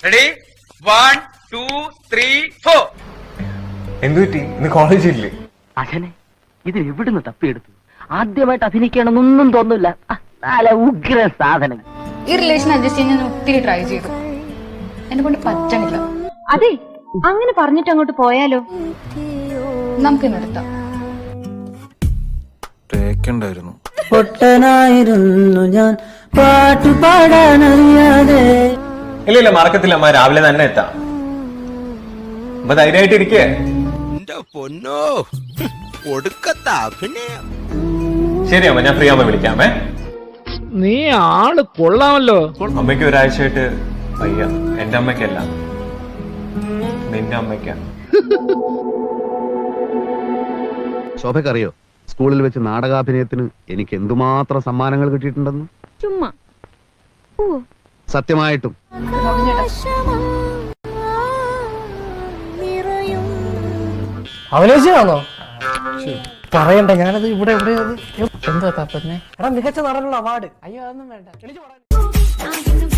ready one two three four എന്തു പറ്റി ഇന്ന് കോളേജ് ഇല്ലേ അച്ഛനെ ഇത് എവിടുന്ന് തപ്പിയെടുത്തു ആദ്യമായിട്ട് അഭിനയിക്കണമെന്നൊന്നും തോന്നില്ല നല്ല ഉഗ്ര സാധനം ഈ റിലേഷൻ അഡ്ജസ്റ്റ് ചെയ്യാൻ ഞാൻ ഒത്തിരി ട്രൈ ചെയ്തു എന്നെ കൊണ്ട് പറ്റണില്ല അതെ അങ്ങനെ പറഞ്ഞിട്ട് അങ്ങോട്ട് പോയാലോ നമുക്ക് നിർത്താം തേക്കണ്ടായിരുന്നു പൊട്ടനായിരുന്നു ഞാൻ പാട്ടു പാടാനറിയാതെ ഇല്ല ഇല്ല മറക്കത്തില്ല അമ്മ രാവിലെ തന്നെ എത്താം അപ്പൊ ധൈര്യമായിട്ട് ഇരിക്കേ എന്റെ പൊന്നോ ഒടുക്കത്ത അഭിനയം ശരി അമ്മ ഞാൻ ഫ്രീ ആവുമ്പോ വിളിക്കാമേ നീ ആള് കൊള്ളാമല്ലോ അമ്മയ്ക്ക് ഒരാഴ്ചയായിട്ട് വയ്യ എന്റെ അമ്മയ്ക്കല്ല നിന്റെ അമ്മയ്ക്കാ ശോഭക്കറിയോ സ്കൂളിൽ വെച്ച് നാടകാഭിനയത്തിന് എനിക്ക് എന്തുമാത്രം സമ്മാനങ്ങൾ കിട്ടിയിട്ടുണ്ടെന്ന് ചുമ്മാ സത്യമായിട്ടും അവലോചനാണോ പറയണ്ട ഞാനത് ഇവിടെ ഇവിടെ എന്താ തപ്പന്നെ എടാ മികച്ച നടനുള്ള അവാർഡ് അയ്യോ അതൊന്നും വേണ്ട ആയിരുന്നു